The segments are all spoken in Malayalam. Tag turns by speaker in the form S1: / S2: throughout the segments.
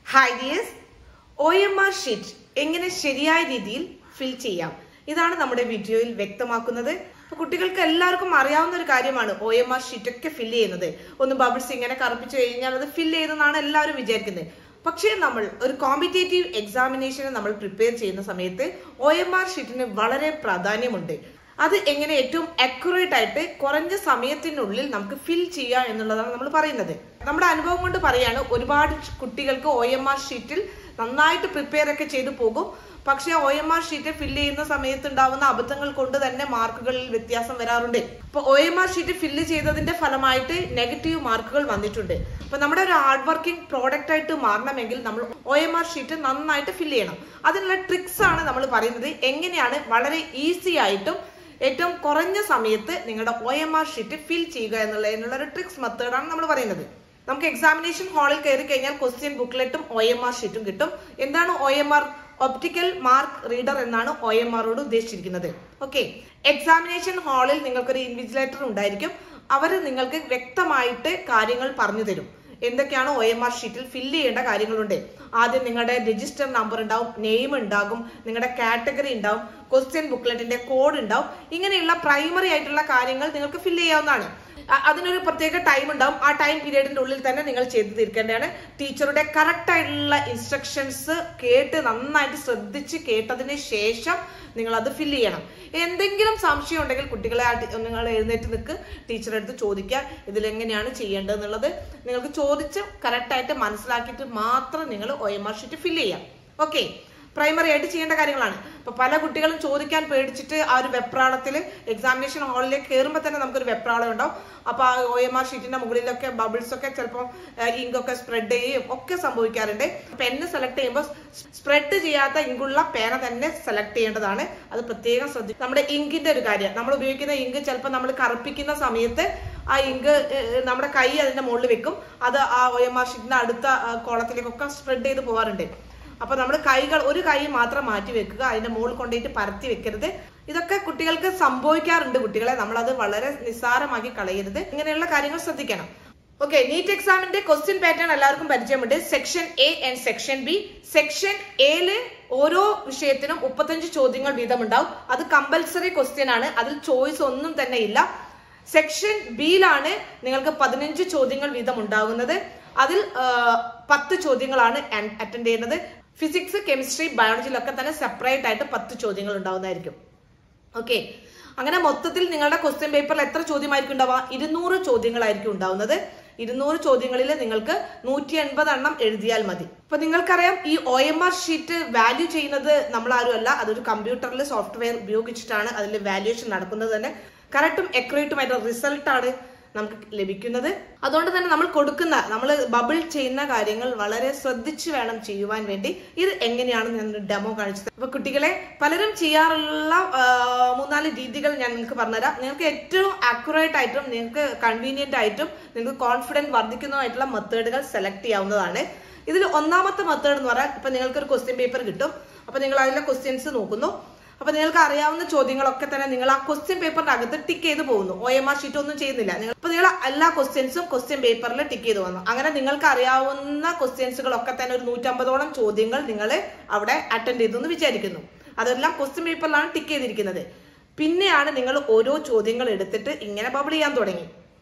S1: hi dears O M R sheet എങ്ങനെ ശരിയായ രീതിയിൽ ഫിൽ ചെയ്യാം ഇതാണ് നമ്മുടെ വീഡിയോയിൽ വ്യക്തമാക്കുന്നത് അപ്പൊ കുട്ടികൾക്ക് എല്ലാവർക്കും അറിയാവുന്ന ഒരു കാര്യമാണ് ഒ എം ആർ ഷീറ്റ് ഒക്കെ ഫിൽ ചെയ്യുന്നത് ഒന്ന് ബബിൾസ് ഇങ്ങനെ കറുപ്പിച്ചു കഴിഞ്ഞാൽ അത് ഫിൽ ചെയ്തെന്നാണ് എല്ലാവരും വിചാരിക്കുന്നത് പക്ഷേ നമ്മൾ ഒരു കോമ്പറ്റേറ്റീവ് എക്സാമിനേഷന് നമ്മൾ പ്രിപ്പയർ ചെയ്യുന്ന സമയത്ത് ഒ എം ആർ ഷീറ്റിന് വളരെ പ്രാധാന്യമുണ്ട് അത് എങ്ങനെ ഏറ്റവും അക്യുറേറ്റ് ആയിട്ട് കുറഞ്ഞ സമയത്തിനുള്ളിൽ നമുക്ക് ഫിൽ ചെയ്യുക എന്നുള്ളതാണ് നമ്മൾ പറയുന്നത് നമ്മുടെ അനുഭവം കൊണ്ട് പറയാണ് ഒരുപാട് കുട്ടികൾക്ക് ഒ എം ആർ ഷീറ്റിൽ നന്നായിട്ട് പ്രിപ്പയർ ഒക്കെ ചെയ്തു പോകും പക്ഷേ O M R sheet fill ചെയ്യുന്ന സമയത്ത് ഉണ്ടാവുന്ന അബദ്ധങ്ങൾ കൊണ്ട് തന്നെ മാർക്കുകളിൽ വ്യത്യാസം വരാറുണ്ട് അപ്പൊ O M R sheet fill ചെയ്തതിന്റെ ഫലമായിട്ട് നെഗറ്റീവ് മാർക്കുകൾ വന്നിട്ടുണ്ട് അപ്പൊ നമ്മുടെ ഒരു ഹാർഡ് വർക്കിംഗ് പ്രോഡക്റ്റ് ആയിട്ട് മാറണമെങ്കിൽ നമ്മൾ ഒ എം ആർ ഷീറ്റ് നന്നായിട്ട് ഫില്ല് ചെയ്യണം അതിനുള്ള ട്രിക്സ് ആണ് നമ്മൾ പറയുന്നത് എങ്ങനെയാണ് വളരെ ഈസി ആയിട്ടും ഏറ്റവും കുറഞ്ഞ സമയത്ത് നിങ്ങളുടെ O M R sheet fill ചെയ്യുക എന്നുള്ളതിനുള്ള ഒരു ട്രിക്സ് മെത്തേഡാണ് നമ്മൾ പറയുന്നത് നമുക്ക് എക്സാമിനേഷൻ ഹാളിൽ കയറി കഴിഞ്ഞാൽ ക്വസ്റ്റ്യൻ ബുക്ക്ലെറ്റും ഒ എം ആർ ഷീറ്റും കിട്ടും എന്താണ് O M R optical mark reader എന്നാണ് ഒ എം ആറോട് ഉദ്ദേശിച്ചിരിക്കുന്നത് ഓക്കെ എക്സാമിനേഷൻ ഹാളിൽ നിങ്ങൾക്കൊരു ഇൻവിജിലേറ്റർ ഉണ്ടായിരിക്കും അവർ നിങ്ങൾക്ക് വ്യക്തമായിട്ട് കാര്യങ്ങൾ പറഞ്ഞു തരും എന്തൊക്കെയാണ് ഒ എം ആർ ഷീറ്റിൽ ഫില്ല് ചെയ്യേണ്ട കാര്യങ്ങളുണ്ട് ആദ്യം നിങ്ങളുടെ രജിസ്റ്റർ നമ്പർ ഉണ്ടാവും നെയിം ഉണ്ടാകും നിങ്ങളുടെ കാറ്റഗറി ഉണ്ടാവും ക്വസ്റ്റ്യൻ ബുക്ക്ലെറ്റിന്റെ കോഡ് ഉണ്ടാവും ഇങ്ങനെയുള്ള പ്രൈമറി ആയിട്ടുള്ള കാര്യങ്ങൾ നിങ്ങൾക്ക് ഫില്ല് ചെയ്യാവുന്നതാണ് അ- അതിനൊരു പ്രത്യേക ടൈം ഉണ്ടാവും ആ ടൈം പീരീഡിന്റെ ഉള്ളിൽ തന്നെ നിങ്ങൾ ചെയ്തു തീർക്കേണ്ടതാണ് ടീച്ചറുടെ കറക്റ്റ് ആയിട്ടുള്ള ഇൻസ്ട്രക്ഷൻസ് കേട്ട് നന്നായിട്ട് ശ്രദ്ധിച്ച് കേട്ടതിന് ശേഷം നിങ്ങൾ അത് ഫില്ല് ചെയ്യണം എന്തെങ്കിലും സംശയം ഉണ്ടെങ്കിൽ കുട്ടികളെ ആ ടി- നിങ്ങൾ എഴുന്നേറ്റ് നിൽക്ക് ടീച്ചറെ അടുത്ത് ചോദിക്കുക ഇതിലെങ്ങനെയാണ് ചെയ്യേണ്ടത് എന്നുള്ളത് നിങ്ങൾക്ക് ചോദിച്ച് കറക്റ്റ് ആയിട്ട് മനസ്സിലാക്കിയിട്ട് മാത്രം നിങ്ങൾ O M R sheet fill ചെയ്യാം ഓക്കെ പ്രൈമറി ആയിട്ട് ചെയ്യേണ്ട കാര്യങ്ങളാണ് ഇപ്പൊ പല കുട്ടികളും ചോദിക്കാൻ പേടിച്ചിട്ട് ആ ഒരു വെപ്രാളത്തിൽ എക്സാമിനേഷൻ ഹാളിലേക്ക് കയറുമ്പോൾ തന്നെ നമുക്കൊരു വെപ്രാളം ഉണ്ടാവും അപ്പൊ ആ ഒ എം ആർ ഷീറ്റിന്റെ മുകളിലൊക്കെ ബബിൾസ് ഒക്കെ ചിലപ്പോൾ ഇങ്ക് ഒക്കെ സ്പ്രെഡ് ചെയ്യുകയും ഒക്കെ സംഭവിക്കാറുണ്ട് പെന്ന് സെലക്ട് ചെയ്യുമ്പോൾ സ്പ്രെഡ് ചെയ്യാത്ത ഇങ്കുള്ള പേന തന്നെ സെലക്ട് ചെയ്യേണ്ടതാണ് അത് പ്രത്യേകം ശ്രദ്ധിക്കും നമ്മുടെ ഇങ്കിന്റെ ഒരു കാര്യം നമ്മൾ ഉപയോഗിക്കുന്ന ഇങ്ക് ചിലപ്പോൾ നമ്മൾ കറുപ്പിക്കുന്ന സമയത്ത് ആ ഇങ്ക് നമ്മുടെ കൈ അതിന്റെ മുകളിൽ വെക്കും അത് ആ ഒ എം ആർ ഷീറ്റിന്റെ അടുത്ത ആ, കോളത്തിലേക്കൊക്കെ സ്പ്രെഡ് ചെയ്ത് പോകാറുണ്ട് അപ്പൊ നമ്മൾ കൈകൾ ഒരു കൈ മാത്രം മാറ്റി വെക്കുക അതിന്റെ മുകളിൽ കൊണ്ടുപോയിട്ട് പരത്തി വെക്കരുത് ഇതൊക്കെ കുട്ടികൾക്ക് സംഭവിക്കാറുണ്ട് കുട്ടികളെ നമ്മൾ അത് വളരെ നിസ്സാരമാക്കി കളയരുത് ഇങ്ങനെയുള്ള കാര്യങ്ങൾ ശ്രദ്ധിക്കണം ഓക്കെ നീറ്റ് എക്സാമിന്റെ ക്വസ്റ്റ്യൻ പാറ്റേൺ എല്ലാവർക്കും പരിചയമുണ്ട് section A and section B section എയില് ഓരോ വിഷയത്തിനും മുപ്പത്തഞ്ച് ചോദ്യങ്ങൾ വീതമുണ്ടാവും അത് കമ്പൽസറി ക്വസ്റ്റ്യൻ ആണ് അതിൽ ചോയ്സ് ഒന്നും തന്നെ ഇല്ല സെക്ഷൻ ബിയിലാണ് നിങ്ങൾക്ക് പതിനഞ്ച് ചോദ്യങ്ങൾ വീതം ഉണ്ടാകുന്നത് അതിൽ ആ, പത്ത് ചോദ്യങ്ങളാണ് അറ്റൻഡ് ചെയ്യുന്നത് ഫിസിക്സ് കെമിസ്ട്രി ബയോളജിയിലൊക്കെ തന്നെ സെപ്പറേറ്റ് ആയിട്ട് പത്ത് ചോദ്യങ്ങൾ ഉണ്ടാവുന്നതായിരിക്കും ഓക്കെ അങ്ങനെ മൊത്തത്തിൽ നിങ്ങളുടെ ക്വസ്റ്റ്യൻ പേപ്പറിൽ എത്ര ചോദ്യമായിരിക്കും ഉണ്ടാവുക ഇരുന്നൂറ് ചോദ്യങ്ങളായിരിക്കും ഉണ്ടാവുന്നത് ഇരുന്നൂറ് ചോദ്യങ്ങളിൽ നിങ്ങൾക്ക് നൂറ്റി എൺപത് എണ്ണം എഴുതിയാൽ മതി അപ്പൊ നിങ്ങൾക്കറിയാം ഈ O M R sheet value ചെയ്യുന്നത് നമ്മൾ ആരുമല്ല അതൊരു കമ്പ്യൂട്ടറിൽ സോഫ്റ്റ്വെയർ ഉപയോഗിച്ചിട്ടാണ് അതിൽ വാല്യുവേഷൻ നടക്കുന്നത് തന്നെ കറക്റ്റും എക്യുറേറ്റുമായിട്ടുള്ള റിസൾട്ട് ആണ് നമുക്ക് ലഭിക്കുന്നത് അതുകൊണ്ട് തന്നെ നമ്മൾ കൊടുക്കുന്ന നമ്മൾ ബബിൾ ചെയ്യുന്ന കാര്യങ്ങൾ വളരെ ശ്രദ്ധിച്ച് വേണം ചെയ്യുവാൻ വേണ്ടി ഇത് എങ്ങനെയാണ് ഞാൻ ഡെമോ കാണിച്ചത് അപ്പൊ കുട്ടികളെ പലരും ചെയ്യാറുള്ള ആ, മൂന്നാല് രീതികൾ ഞാൻ നിങ്ങൾക്ക് പറഞ്ഞുതരാം നിങ്ങൾക്ക് ഏറ്റവും അക്യുറേറ്റ് ആയിട്ടും നിങ്ങൾക്ക് കൺവീനിയന്റ് ആയിട്ടും നിങ്ങൾക്ക് കോൺഫിഡൻറ്റ് വർദ്ധിക്കുന്നതായിട്ടുള്ള മെത്തേഡുകൾ സെലക്ട് ചെയ്യാവുന്നതാണ് ഇതിൽ ഒന്നാമത്തെ മെത്തേഡ് എന്ന് പറഞ്ഞാൽ ഇപ്പൊ നിങ്ങൾക്ക് ഒരു ക്വസ്റ്റ്യൻ പേപ്പർ കിട്ടും അപ്പൊ നിങ്ങൾ അതിലെ ക്വസ്റ്റ്യൻസ് നോക്കുന്നു അപ്പൊ നിങ്ങൾക്ക് അറിയാവുന്ന ചോദ്യങ്ങളൊക്കെ തന്നെ നിങ്ങൾ ആ ക്വസ്റ്റ്യൻ പേപ്പറിന്റെ അകത്ത് ടിക്ക് ചെയ്ത് പോകുന്നു ഒ എം ആർ ഷീറ്റ് ഒന്നും ചെയ്യുന്നില്ല നിങ്ങൾ അപ്പൊ നിങ്ങൾ എല്ലാ ക്വസ്റ്റ്യൻസും ക്വസ്റ്റ്യൻ പേപ്പറിൽ ടിക്ക് ചെയ്ത് വന്നു അങ്ങനെ നിങ്ങൾക്ക് അറിയാവുന്ന ക്വസ്റ്റ്യൻസുകളൊക്കെ തന്നെ ഒരു നൂറ്റമ്പതോളം ചോദ്യങ്ങൾ നിങ്ങൾ അവിടെ അറ്റൻഡ് ചെയ്തു എന്ന് വിചാരിക്കുന്നു അതെല്ലാം ക്വസ്റ്റ്യൻ പേപ്പറിലാണ് ടിക്ക് ചെയ്തിരിക്കുന്നത് പിന്നെയാണ് നിങ്ങൾ ഓരോ ചോദ്യങ്ങൾ എടുത്തിട്ട് ഇങ്ങനെ ബബിൾ ചെയ്യാൻ തുടങ്ങി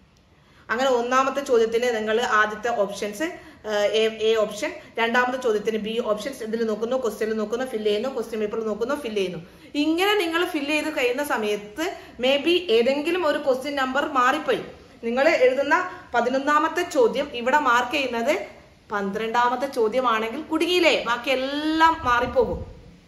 S1: അങ്ങനെ ഒന്നാമത്തെ ചോദ്യത്തിന് നിങ്ങൾ ആദ്യത്തെ ഓപ്ഷൻസ് എ ഓപ്ഷൻ രണ്ടാമത്തെ ചോദ്യത്തിന് ബി ഓപ്ഷൻസ് ഇതിൽ നോക്കുന്നു ക്വസ്റ്റ്യനിൽ നോക്കുന്നു ഫില്ല് ചെയ്യുന്നു ക്വസ്റ്റ്യൻ പേപ്പറിൽ നോക്കുന്നു ഫില്ല് ചെയ്യുന്നു ഇങ്ങനെ നിങ്ങൾ ഫില്ല് ചെയ്ത് കഴിയുന്ന സമയത്ത് മേ ബി ഏതെങ്കിലും ഒരു ക്വസ്റ്റ്യൻ നമ്പർ മാറിപ്പോയി നിങ്ങൾ എഴുതുന്ന പതിനൊന്നാമത്തെ ചോദ്യം ഇവിടെ മാർക്ക് ചെയ്യുന്നത് പന്ത്രണ്ടാമത്തെ ചോദ്യമാണെങ്കിൽ കുടുങ്ങിയില്ലേ ബാക്കി എല്ലാം മാറിപ്പോകും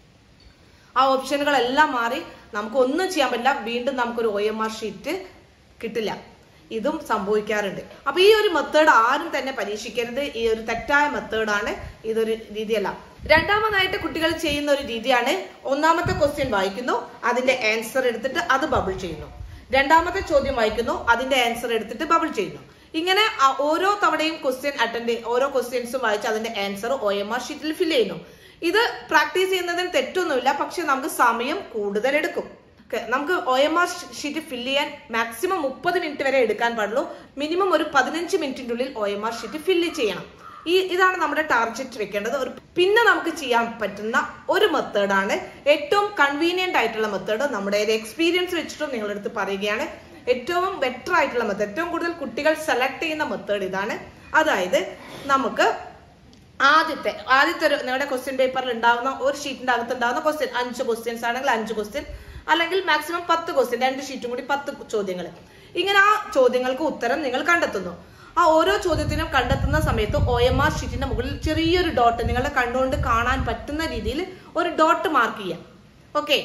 S1: ആ ഓപ്ഷനുകളെല്ലാം മാറി നമുക്ക് ഒന്നും ചെയ്യാൻ പറ്റില്ല വീണ്ടും നമുക്കൊരു ഒ എം ആർ ഷീറ്റ് കിട്ടില്ല ഇതും സംഭവിക്കാറുണ്ട് അപ്പൊ ഈ ഒരു മെത്തേഡ് ആരും തന്നെ പരീക്ഷിക്കരുത് ഈ ഒരു തെറ്റായ മെത്തേഡാണ് ഇതൊരു രീതിയല്ല രണ്ടാമതായിട്ട് കുട്ടികൾ ചെയ്യുന്ന ഒരു രീതിയാണ് ഒന്നാമത്തെ ക്വസ്റ്റ്യൻ വായിക്കുന്നു അതിന്റെ ആൻസർ എടുത്തിട്ട് അത് ബബിൾ ചെയ്യുന്നു രണ്ടാമത്തെ ചോദ്യം വായിക്കുന്നു അതിന്റെ ആൻസർ എടുത്തിട്ട് ബബിൾ ചെയ്യുന്നു ഇങ്ങനെ ആ ഓരോ തവണയും ക്വസ്റ്റ്യൻ അറ്റൻഡ് ഓരോ ക്വസ്റ്റ്യൻസും വായിച്ച് അതിന്റെ ആൻസർ ഒ എം ആർ ഷീറ്റിൽ ഫില്ല് ചെയ്യുന്നു ഇത് പ്രാക്ടീസ് ചെയ്യുന്നതിന് തെറ്റൊന്നുമില്ല പക്ഷെ നമുക്ക് സമയം കൂടുതൽ എടുക്കും ക- നമുക്ക് O M R sheet fill ചെയ്യാൻ മാക്സിമം മുപ്പത് മിനിറ്റ് വരെ എടുക്കാൻ പാടുള്ളൂ മിനിമം ഒരു പതിനഞ്ച് മിനിറ്റിന്റെ ഉള്ളിൽ O M R sheet fill ചെയ്യണം ഈ ഇതാണ് നമ്മുടെ ടാർഗറ്റ് വെക്കേണ്ടത് ഒരു പിന്നെ നമുക്ക് ചെയ്യാൻ പറ്റുന്ന ഒരു മെത്തേഡാണ് ഏറ്റവും കൺവീനിയന്റ് ആയിട്ടുള്ള മെത്തേഡ് നമ്മുടെ ഒരു എക്സ്പീരിയൻസ് വെച്ചിട്ടും നിങ്ങളെടുത്ത് പറയുകയാണ് ഏറ്റവും ബെറ്റർ ആയിട്ടുള്ള മെത്തേഡ് ഏറ്റവും കൂടുതൽ കുട്ടികൾ സെലക്ട് ചെയ്യുന്ന മെത്തേഡ് ഇതാണ് അതായത് നമുക്ക് ആദ്യത്തെ ആദ്യത്തെ ഒരു നിങ്ങളുടെ ക്വസ്റ്റ്യൻ പേപ്പറിൽ ഉണ്ടാവുന്ന ഒരു ഷീറ്റിന്റെ അകത്ത് ഉണ്ടാവുന്ന ക്വസ്റ്റ്യൻ അഞ്ച് ക്വസ്റ്റ്യൻസ് ആണെങ്കിൽ അഞ്ച് ക്വസ്റ്റ്യൻ അല്ലെങ്കിൽ മാക്സിമം പത്ത് ക്വസ്റ്റ്യൻ രണ്ട് ഷീറ്റും കൂടി പത്ത് ചോദ്യങ്ങൾ ഇങ്ങനെ ആ ചോദ്യങ്ങൾക്ക് ഉത്തരം നിങ്ങൾ കണ്ടെത്തുന്നു ആ ഓരോ ചോദ്യത്തിനും കണ്ടെത്തുന്ന സമയത്ത് ഒ എം ആർ ഷീറ്റിന്റെ മുകളിൽ ചെറിയൊരു ഡോട്ട് നിങ്ങളുടെ കണ്ടുകൊണ്ട് കാണാൻ പറ്റുന്ന രീതിയിൽ ഒരു ഡോട്ട് മാർക്ക് ചെയ്യാം ഓക്കെ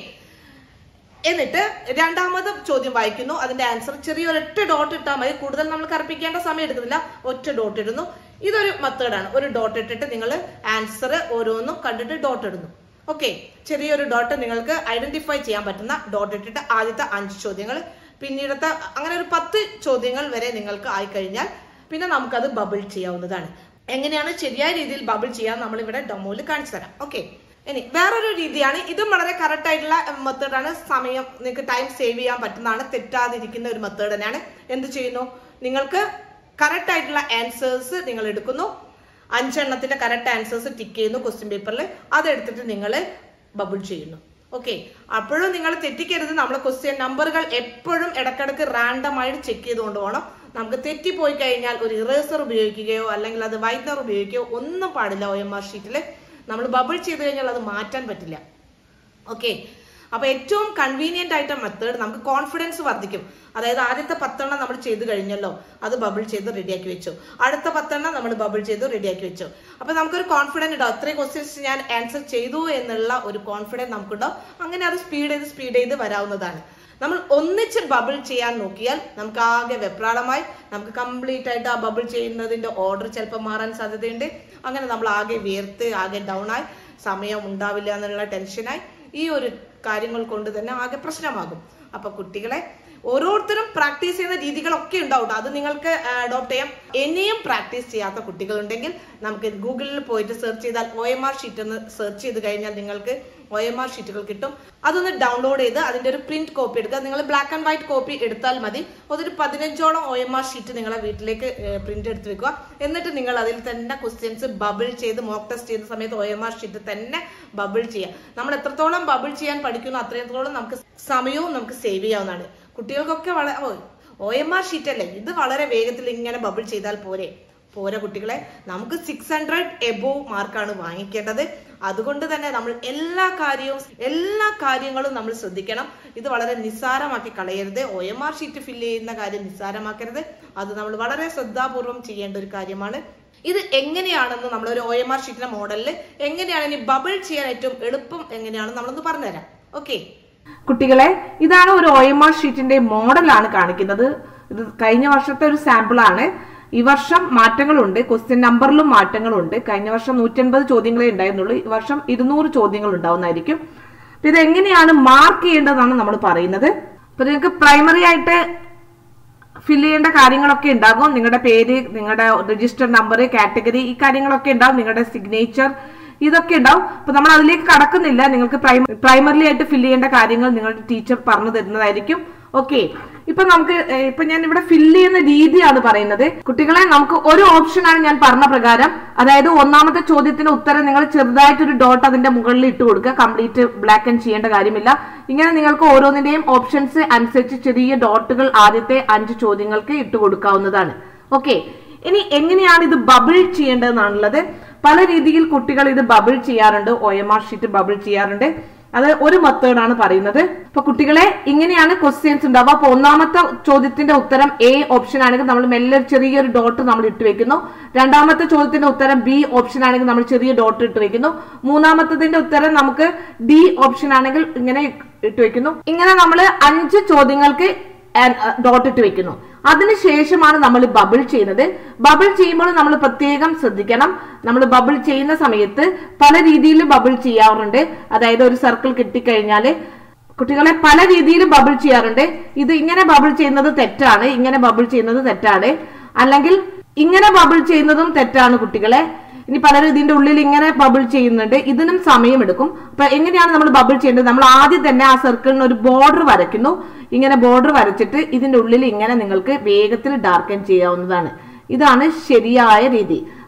S1: എന്നിട്ട് രണ്ടാമത് ചോദ്യം വായിക്കുന്നു അതിന്റെ ആൻസർ ചെറിയൊരൊറ്റ ഡോട്ട് ഇട്ടാൽ മതി കൂടുതൽ നമ്മൾ കറപ്പിക്കേണ്ട സമയം എടുക്കുന്നില്ല ഒറ്റ ഡോട്ട് ഇടുന്നു ഇതൊരു മെത്തേഡാണ് ഒരു ഡോട്ട് ഇട്ടിട്ട് നിങ്ങൾ ആൻസർ ഓരോന്നും കണ്ടിട്ട് ഡോട്ട് ഇടുന്നു ഓക്കെ ചെറിയൊരു ഡോട്ട് നിങ്ങൾക്ക് ഐഡന്റിഫൈ ചെയ്യാൻ പറ്റുന്ന ഡോട്ട് ഇട്ടിട്ട് ആദ്യത്തെ അഞ്ച് ചോദ്യങ്ങൾ പിന്നീടത്തെ അങ്ങനെ ഒരു പത്ത് ചോദ്യങ്ങൾ വരെ നിങ്ങൾക്ക് ആയി കഴിഞ്ഞാൽ പിന്നെ നമുക്കത് ബബിൾ ചെയ്യാവുന്നതാണ് എങ്ങനെയാണ് ശരിയായ രീതിയിൽ ബബിൾ ചെയ്യാൻ നമ്മൾ ഇവിടെ ഡെമോയിൽ കാണിച്ചു തരാം ഓക്കെ ഇനി വേറൊരു രീതിയാണ് ഇതും വളരെ കറക്റ്റ് ആയിട്ടുള്ള മെത്തേഡാണ് സമയം നിങ്ങൾക്ക് ടൈം സേവ് ചെയ്യാൻ പറ്റുന്നതാണ് തെറ്റാതിരിക്കുന്ന ഒരു മെത്തേഡ് തന്നെയാണ് എന്ത് ചെയ്യുന്നു നിങ്ങൾക്ക് കറക്റ്റ് ആയിട്ടുള്ള ആൻസേഴ്സ് നിങ്ങൾ എടുക്കുന്നു അഞ്ചെണ്ണത്തിന്റെ കറക്റ്റ് ആൻസേഴ്സ് ടിക്ക് ചെയ്യുന്നു ക്വസ്റ്റ്യൻ പേപ്പറിൽ അതെടുത്തിട്ട് നിങ്ങൾ ബബിൾ ചെയ്യുന്നു ഓക്കെ അപ്പോഴും നിങ്ങൾ തെറ്റിക്കരുത് നമ്മൾ ക്വസ്റ്റ്യൻ നമ്പറുകൾ എപ്പോഴും ഇടക്കിടക്ക് റാൻഡം ആയിട്ട് ചെക്ക് ചെയ്തുകൊണ്ട് പോകണം നമുക്ക് തെറ്റിപ്പോയി കഴിഞ്ഞാൽ ഒരു ഇറേസർ ഉപയോഗിക്കുകയോ അല്ലെങ്കിൽ അത് വൈറ്റ്നർ ഉപയോഗിക്കുകയോ ഒന്നും പാടില്ല ഒ എം ആർ ഷീറ്റിൽ നമ്മൾ ബബിൾ ചെയ്ത് കഴിഞ്ഞാൽ അത് മാറ്റാൻ പറ്റില്ല ഓക്കെ അപ്പൊ ഏറ്റവും കൺവീനിയന്റ് ആയിട്ട് മെത്തേഡ് നമുക്ക് കോൺഫിഡൻസ് വർദ്ധിക്കും അതായത് ആദ്യത്തെ പത്തെണ്ണം നമ്മൾ ചെയ്ത് കഴിഞ്ഞല്ലോ അത് ബബിൾ ചെയ്ത് റെഡിയാക്കി വെച്ചു അടുത്ത പത്തെണ്ണം നമ്മൾ ബബിൾ ചെയ്ത് റെഡിയാക്കി വെച്ചു അപ്പൊ നമുക്കൊരു കോൺഫിഡൻസ് ഉണ്ടാവും അത്രയും ക്വസ്റ്റ്യൻസ് ഞാൻ ആൻസർ ചെയ്തു എന്നുള്ള ഒരു കോൺഫിഡൻസ് നമുക്കുണ്ടാവും അങ്ങനെ അത് സ്പീഡ് ചെയ്ത് സ്പീഡ് ചെയ്ത് വരാവുന്നതാണ് നമ്മൾ ഒന്നിച്ച് ബബിൾ ചെയ്യാൻ നോക്കിയാൽ നമുക്ക് ആകെ വെപ്രാളമായി നമുക്ക് കംപ്ലീറ്റ് ആയിട്ട് ആ ബബിൾ ചെയ്യുന്നതിന്റെ ഓർഡർ ചിലപ്പോൾ മാറാൻ സാധ്യതയുണ്ട് അങ്ങനെ നമ്മൾ ആകെ വിയർത്ത് ആകെ ഡൗൺ ആയി സമയം ഉണ്ടാവില്ല എന്നുള്ള ടെൻഷനായി ഈ ഒരു കാര്യങ്ങൾ കൊണ്ട് തന്നെ ആകെ പ്രശ്നമാകും അപ്പൊ കുട്ടികളെ ഓരോരുത്തരും പ്രാക്ടീസ് ചെയ്യുന്ന രീതികളൊക്കെ ഉണ്ടാവും അത് നിങ്ങൾക്ക് അഡോപ്റ്റ് ചെയ്യാം ഇനിയും പ്രാക്ടീസ് ചെയ്യാത്ത കുട്ടികളുണ്ടെങ്കിൽ നമുക്ക് ഗൂഗിളിൽ പോയിട്ട് സെർച്ച് ചെയ്താൽ ഒ എം ആർ ഷീറ്റ് എന്ന് സെർച്ച് ചെയ്ത് കഴിഞ്ഞാൽ നിങ്ങൾക്ക് ഒ എം ആർ ഷീറ്റുകൾ കിട്ടും അതൊന്ന് ഡൗൺലോഡ് ചെയ്ത് അതിന്റെ ഒരു പ്രിന്റ് കോപ്പി എടുക്കുക നിങ്ങൾ ബ്ലാക്ക് ആൻഡ് വൈറ്റ് കോപ്പി എടുത്താൽ മതി അതൊരു പതിനഞ്ചോളം ഒ എം ആർ ഷീറ്റ് നിങ്ങളെ വീട്ടിലേക്ക് പ്രിന്റ് എടുത്ത് വെക്കുക എന്നിട്ട് നിങ്ങൾ അതിൽ തന്നെ ക്വസ്റ്റ്യൻസ് ബബിൾ ചെയ്ത് മോക്ക് ടെസ്റ്റ് ചെയ്യുന്ന സമയത്ത് ഒ എം ആർ ഷീറ്റ് തന്നെ ബബിൾ ചെയ്യാം നമ്മൾ എത്രത്തോളം ബബിൾ ചെയ്യാൻ പഠിക്കുന്നു അത്രത്തോളം നമുക്ക് സമയവും നമുക്ക് സേവ് ചെയ്യാവുന്നതാണ് കുട്ടികൾക്കൊക്കെ വളരെ ഒ എം ആർ ഷീറ്റ് അല്ലേ ഇത് വളരെ വേഗത്തിൽ ഇങ്ങനെ ബബിൾ ചെയ്താൽ പോരെ പോരാ കുട്ടികളെ നമുക്ക് സിക്സ് ഹൺഡ്രഡ് എബോവ് മാർക്കാണ് വാങ്ങിക്കേണ്ടത് അതുകൊണ്ട് തന്നെ നമ്മൾ എല്ലാ കാര്യവും എല്ലാ കാര്യങ്ങളും നമ്മൾ ശ്രദ്ധിക്കണം ഇത് വളരെ നിസ്സാരമാക്കി കളയരുത് O M R sheet fill ചെയ്യുന്ന കാര്യം നിസ്സാരമാക്കരുത് അത് നമ്മൾ വളരെ ശ്രദ്ധാപൂർവം ചെയ്യേണ്ട ഒരു കാര്യമാണ് ഇത് എങ്ങനെയാണെന്ന് നമ്മൾ ഒരു ഒ എം ആർ ഷീറ്റിന്റെ മോഡലിൽ എങ്ങനെയാണ് ഇനി ബബിൾ ചെയ്യാൻ ഏറ്റവും എളുപ്പം എങ്ങനെയാണെന്ന് നമ്മളൊന്ന് പറഞ്ഞുതരാം ഓക്കെ കുട്ടികളെ ഇതാണ് ഒരു ഒ എം ആർ ഷീറ്റിന്റെ മോഡലാണ് കാണിക്കുന്നത് ഇത് കഴിഞ്ഞ വർഷത്തെ ഒരു സാമ്പിൾ ആണ് ഈ വർഷം മാറ്റങ്ങളുണ്ട് ക്വസ്റ്റ്യൻ നമ്പറിലും മാറ്റങ്ങളുണ്ട് കഴിഞ്ഞ വർഷം നൂറ്റൻപത് ചോദ്യങ്ങളെ ഉണ്ടായിരുന്നുള്ളൂ ഈ വർഷം ഇരുന്നൂറ് ചോദ്യങ്ങൾ ഉണ്ടാവുന്നതായിരിക്കും അപ്പൊ ഇത് എങ്ങനെയാണ് മാർക്ക് ചെയ്യേണ്ടതെന്നാണ് നമ്മൾ പറയുന്നത് അപ്പൊ നിങ്ങൾക്ക് പ്രൈമറി ആയിട്ട് ഫില്ല് ചെയ്യേണ്ട കാര്യങ്ങളൊക്കെ ഉണ്ടാകും നിങ്ങളുടെ പേര് നിങ്ങളുടെ രജിസ്റ്റർ നമ്പർ കാറ്റഗറി ഈ കാര്യങ്ങളൊക്കെ ഉണ്ടാവും നിങ്ങളുടെ സിഗ്നേച്ചർ ഇതൊക്കെ ഉണ്ടാവും അപ്പൊ നമ്മൾ അതിലേക്ക് കടക്കുന്നില്ല നിങ്ങൾക്ക് പ്രൈമറി ആയിട്ട് ഫില്ല് ചെയ്യേണ്ട കാര്യങ്ങൾ നിങ്ങളുടെ ടീച്ചർ പറഞ്ഞു തരുന്നതായിരിക്കും ഓക്കെ ഇപ്പൊ നമുക്ക് ഏഹ്, ഇപ്പൊ ഞാൻ ഇവിടെ ഫില്ല് ചെയ്യുന്ന രീതിയാണ് പറയുന്നത് കുട്ടികളെ നമുക്ക് ഒരു ഓപ്ഷനാണ് ഞാൻ പറഞ്ഞ പ്രകാരം അതായത് ഒന്നാമത്തെ ചോദ്യത്തിന് ഉത്തരം നിങ്ങൾ ചെറുതായിട്ടൊരു ഡോട്ട് അതിന്റെ മുകളിൽ ഇട്ട് കൊടുക്കുക കംപ്ലീറ്റ് ബ്ലാക്ക് ആൻഡ് ചെയ്യേണ്ട കാര്യമില്ല ഇങ്ങനെ നിങ്ങൾക്ക് ഓരോന്നിന്റെയും ഓപ്ഷൻസ് അനുസരിച്ച് ചെറിയ ഡോട്ടുകൾ ആദ്യത്തെ അഞ്ച് ചോദ്യങ്ങൾക്ക് ഇട്ട് കൊടുക്കാവുന്നതാണ് ഓക്കെ ഇനി എങ്ങനെയാണ് ഇത് ബബിൾ ചെയ്യേണ്ടതെന്നാണുള്ളത് പല രീതിയിൽ കുട്ടികൾ ഇത് ബബിൾ ചെയ്യാറുണ്ട് O M R sheet bubble ചെയ്യാറുണ്ട് അത് ഒരു മെത്തേഡാണ് പറയുന്നത് അപ്പൊ കുട്ടികളെ ഇങ്ങനെയാണ് ക്വസ്റ്റ്യൻസ് ഉണ്ടാവുക അപ്പൊ ഒന്നാമത്തെ ചോദ്യത്തിന്റെ ഉത്തരം എ ഓപ്ഷൻ ആണെങ്കിൽ നമ്മൾ മെല്ലെ ഒരു ചെറിയൊരു ഡോട്ട് നമ്മൾ ഇട്ട് വെക്കുന്നു രണ്ടാമത്തെ ചോദ്യത്തിന്റെ ഉത്തരം ബി ഓപ്ഷൻ ആണെങ്കിൽ നമ്മൾ ചെറിയ ഡോട്ട് ഇട്ട് വെക്കുന്നു മൂന്നാമത്തതിന്റെ ഉത്തരം നമുക്ക് ഡി ഓപ്ഷൻ ആണെങ്കിൽ ഇങ്ങനെ ഇട്ട് വെക്കുന്നു ഇങ്ങനെ നമ്മൾ അഞ്ച് ചോദ്യങ്ങൾക്ക് ഡോട്ട് ഇട്ട് വെക്കുന്നു അതിനുശേഷമാണ് നമ്മൾ ബബിൾ ചെയ്യുന്നത് ബബിൾ ചെയ്യുമ്പോൾ നമ്മൾ പ്രത്യേകം ശ്രദ്ധിക്കണം നമ്മൾ ബബിൾ ചെയ്യുന്ന സമയത്ത് പല രീതിയിൽ ബബിൾ ചെയ്യാറുണ്ട് അതായത് ഒരു സർക്കിൾ കിട്ടിക്കഴിഞ്ഞാൽ കുട്ടികളെ പല രീതിയിൽ ബബിൾ ചെയ്യാറുണ്ട് ഇത് ഇങ്ങനെ ബബിൾ ചെയ്യുന്നത് തെറ്റാണ് ഇങ്ങനെ ബബിൾ ചെയ്യുന്നത് തെറ്റാണ് അല്ലെങ്കിൽ ഇങ്ങനെ ബബിൾ ചെയ്യുന്നതും തെറ്റാണ് കുട്ടികളെ ഇനി പലരും ഇതിന്റെ ഉള്ളിൽ ഇങ്ങനെ ബബിൾ ചെയ്യുന്നുണ്ട് ഇതിനും സമയമെടുക്കും അപ്പൊ എങ്ങനെയാണ് നമ്മൾ ബബിൾ ചെയ്യേണ്ടത് നമ്മൾ ആദ്യം തന്നെ ആ സർക്കിളിന് ഒരു ബോർഡർ വരയ്ക്കുന്നു ഇങ്ങനെ ബോർഡർ വരച്ചിട്ട് ഇതിന്റെ ഉള്ളിൽ ഇങ്ങനെ നിങ്ങൾക്ക് വേഗത്തിൽ ഡാർക്കൻ ചെയ്യാവുന്നതാണ് ഇതാണ് ശരിയായ രീതി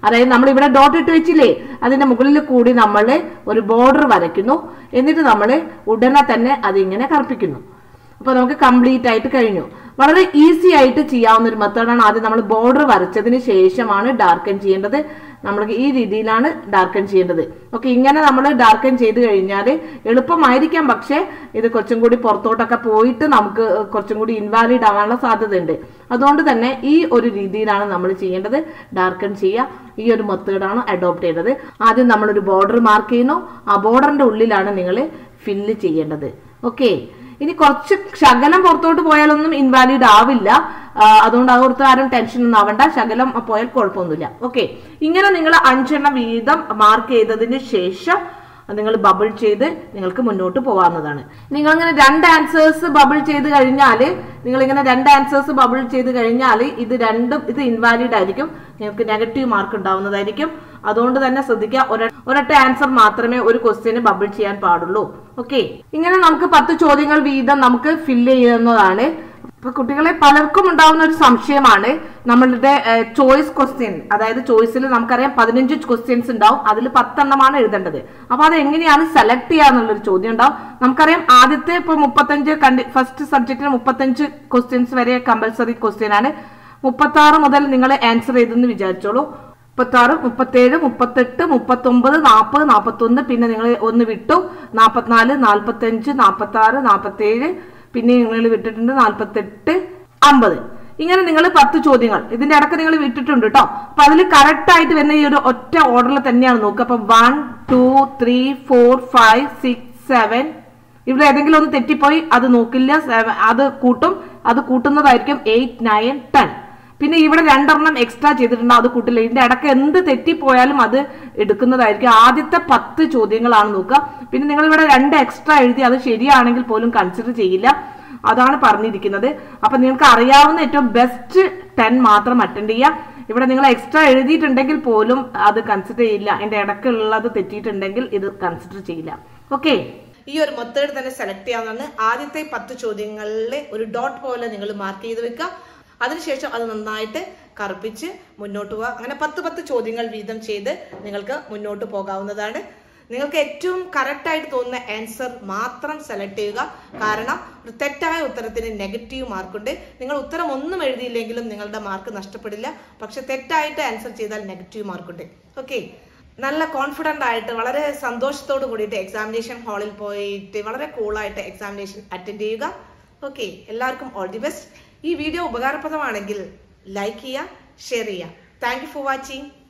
S2: അതായത് നമ്മൾ ഇവിടെ ഡോട്ട് ഇട്ട് വെച്ചില്ലേ അതിന്റെ മുകളിൽ കൂടി നമ്മൾ ഒരു ബോർഡർ വരയ്ക്കുന്നു എന്നിട്ട് നമ്മൾ ഉടനെ തന്നെ അതിങ്ങനെ കറുപ്പിക്കുന്നു അപ്പൊ നമുക്ക് കംപ്ലീറ്റ് ആയിട്ട് കഴിഞ്ഞു വളരെ ഈസി ആയിട്ട് ചെയ്യാവുന്ന ഒരു മെത്തേഡാണ് ആദ്യം നമ്മൾ ബോർഡർ വരച്ചതിന് ശേഷമാണ് ഡാർക്കൻ ചെയ്യേണ്ടത് നമ്മൾക്ക് ഈ രീതിയിലാണ് ഡാർക്കൻ ചെയ്യേണ്ടത് ഓക്കെ ഇങ്ങനെ നമ്മൾ ഡാർക്കൻ ചെയ്ത് കഴിഞ്ഞാൽ എളുപ്പമായിരിക്കാം പക്ഷേ ഇത് കുറച്ചും കൂടി പുറത്തോട്ടൊക്കെ പോയിട്ട് നമുക്ക് കുറച്ചും കൂടി ഇൻവാലിഡ് ആവാനുള്ള സാധ്യതയുണ്ട് അതുകൊണ്ട് തന്നെ ഈ ഒരു രീതിയിലാണ് നമ്മൾ ചെയ്യേണ്ടത് ഡാർക്കൻ ചെയ്യുക ഈ ഒരു മെത്തേഡാണ് അഡോപ്റ്റ് ചെയ്തത് ആദ്യം നമ്മളൊരു ബോർഡർ മാർക്ക് ചെയ്യുന്നു ആ ബോർഡറിന്റെ ഉള്ളിലാണ് നിങ്ങൾ ഫില്ല് ചെയ്യേണ്ടത് ഓക്കെ ഇനി കുറച്ച് ശകലം പുറത്തോട്ട് പോയാലൊന്നും ഇൻവാലിഡ് ആവില്ല ആ, അതുകൊണ്ട് അതോർത്ത് ആരും ടെൻഷൻ ഒന്നും ആവണ്ട ശകലം പോയാൽ കുഴപ്പമൊന്നുമില്ല ഓക്കെ ഇങ്ങനെ നിങ്ങൾ അഞ്ചെണ്ണം വീതം മാർക്ക് ചെയ്തതിന് ശേഷം നിങ്ങൾ ബബിൾ ചെയ്ത് നിങ്ങൾക്ക് മുന്നോട്ട് പോകാവുന്നതാണ് നിങ്ങൾ ഇങ്ങനെ രണ്ട് ആൻസേഴ്സ് ബബിൾ ചെയ്ത് കഴിഞ്ഞാൽ നിങ്ങൾ ഇങ്ങനെ രണ്ട് ആൻസേഴ്സ് ബബിൾ ചെയ്ത് കഴിഞ്ഞാൽ ഇത് രണ്ടും ഇത് ഇൻവാലിഡ് ആയിരിക്കും നിങ്ങൾക്ക് നെഗറ്റീവ് മാർക്ക് ഉണ്ടാവുന്നതായിരിക്കും അതുകൊണ്ട് തന്നെ ശ്രദ്ധിക്കുക ഒര- ഒരൊറ്റ ആൻസർ മാത്രമേ ഒരു ക്വസ്റ്റ്യന് ബബിൾ ചെയ്യാൻ പാടുള്ളൂ ഓക്കെ ഇങ്ങനെ നമുക്ക് പത്ത് ചോദ്യങ്ങൾ വീതം നമുക്ക് ഫില്ല് ചെയ്യുന്നതാണ് ഇപ്പൊ കുട്ടികളെ പലർക്കും ഉണ്ടാവുന്ന ഒരു സംശയമാണ് നമ്മളുടെ ചോയ്സ് ക്വസ്റ്റ്യൻ അതായത് ചോയ്സിൽ നമുക്കറിയാം പതിനഞ്ച് ക്വസ്റ്റ്യൻസ് ഉണ്ടാവും അതിൽ പത്തെണ്ണമാണ് എഴുതേണ്ടത് അപ്പൊ അത് എങ്ങനെയാണ് സെലക്ട് ചെയ്യാന്നുള്ളൊരു ചോദ്യം ഉണ്ടാവും നമുക്കറിയാം ആദ്യത്തെ ഇപ്പൊ മുപ്പത്തഞ്ച് കണ്ടി ഫസ്റ്റ് സബ്ജക്റ്റിന് മുപ്പത്തഞ്ച് ക്വസ്റ്റ്യൻസ് വരെ കമ്പൽസറി ക്വസ്റ്റ്യൻ ആണ് മുപ്പത്തി ആറ് മുതൽ നിങ്ങൾ ആൻസർ ചെയ്തെന്ന് വിചാരിച്ചോളൂ മുപ്പത്തി ആറ് മുപ്പത്തേഴ് മുപ്പത്തെട്ട് മുപ്പത്തൊമ്പത് നാൽപ്പത് നാൽപ്പത്തൊന്ന് പിന്നെ നിങ്ങൾ ഒന്ന് വിട്ടു നാൽപ്പത്തിനാല് നാൽപ്പത്തഞ്ച് നാൽപ്പത്തി ആറ് നാൽപ്പത്തേഴ് പിന്നെ നിങ്ങൾ വിട്ടിട്ടുണ്ട് നാൽപ്പത്തെട്ട് അമ്പത് ഇങ്ങനെ നിങ്ങൾ പത്ത് ചോദ്യങ്ങൾ ഇതിന്റെ ഇടക്ക് നിങ്ങൾ വിട്ടിട്ടുണ്ട് കേട്ടോ അപ്പൊ അതിൽ കറക്റ്റ് ആയിട്ട് വരുന്ന ഈ ഒരു ഒറ്റ ഓർഡറിൽ തന്നെയാണ് നോക്കുക അപ്പൊ one two three four five six seven ഇവിടെ ഏതെങ്കിലും ഒന്ന് തെറ്റിപ്പോയി അത് നോക്കില്ല seven- അത് കൂട്ടും അത് കൂട്ടുന്നതായിരിക്കും എയ്റ്റ് നയൻ ടെൻ പിന്നെ ഇവിടെ രണ്ടെണ്ണം എക്സ്ട്രാ ചെയ്തിട്ടുണ്ട് അത് കൂട്ടില്ല ഇതിന്റെ ഇടയ്ക്ക് എന്ത് തെറ്റിപ്പോയാലും അത് എടുക്കുന്നതായിരിക്കും ആദ്യത്തെ പത്ത് ചോദ്യങ്ങളാണ് നോക്കുക പിന്നെ നിങ്ങൾ ഇവിടെ രണ്ട് എക്സ്ട്രാ എഴുതി അത് ശരിയാണെങ്കിൽ പോലും കൺസിഡർ ചെയ്യില്ല അതാണ് പറഞ്ഞിരിക്കുന്നത് അപ്പൊ നിങ്ങൾക്ക് അറിയാവുന്ന ഏറ്റവും ബെസ്റ്റ് ടെൻ മാത്രം അറ്റൻഡ് ചെയ്യുക ഇവിടെ നിങ്ങൾ എക്സ്ട്രാ എഴുതിയിട്ടുണ്ടെങ്കിൽ പോലും അത് കൺസിഡർ ചെയ്യില്ല അതിന്റെ ഇടയ്ക്കുള്ളത് തെറ്റിയിട്ടുണ്ടെങ്കിൽ ഇത് കൺസിഡർ ചെയ്യില്ല ഓക്കെ
S1: ഈ ഒരു മെത്തേഡ് തന്നെ സെലക്ട് ചെയ്യാവുന്നതാണ് ആദ്യത്തെ പത്ത് ചോദ്യങ്ങളിലെ ഒരു ഡോട്ട് പോലെ നിങ്ങൾ മാർക്ക് ചെയ്ത് വെക്കുക അതിനുശേഷം അത് നന്നായിട്ട് കറുപ്പിച്ച് മുന്നോട്ട് പോവുക അങ്ങനെ പത്ത് പത്ത് ചോദ്യങ്ങൾ വീതം ചെയ്ത് നിങ്ങൾക്ക് മുന്നോട്ട് പോകാവുന്നതാണ് നിങ്ങൾക്ക് ഏറ്റവും കറക്റ്റ് ആയിട്ട് തോന്നുന്ന ആൻസർ മാത്രം സെലക്ട് ചെയ്യുക കാരണം ഒരു തെറ്റായ ഉത്തരത്തിന് നെഗറ്റീവ് മാർക്കുണ്ട് നിങ്ങൾ ഉത്തരം ഒന്നും എഴുതിയില്ലെങ്കിലും നിങ്ങളുടെ മാർക്ക് നഷ്ടപ്പെടില്ല പക്ഷെ തെറ്റായിട്ട് ആൻസർ ചെയ്താൽ നെഗറ്റീവ് മാർക്കുണ്ട് ഓക്കെ നല്ല കോൺഫിഡന്റ് ആയിട്ട് വളരെ സന്തോഷത്തോട് കൂടിയിട്ട് എക്സാമിനേഷൻ ഹാളിൽ പോയിട്ട് വളരെ കൂളായിട്ട് എക്സാമിനേഷൻ അറ്റൻഡ് ചെയ്യുക ഓക്കെ എല്ലാവർക്കും ഓൾ ദി ബെസ്റ്റ് ഈ വീഡിയോ ഉപകാരപ്രദമാണെങ്കിൽ ലൈക്ക് ചെയ്യുക ഷെയർ ചെയ്യുക താങ്ക് യു ഫോർ വാച്ചിങ്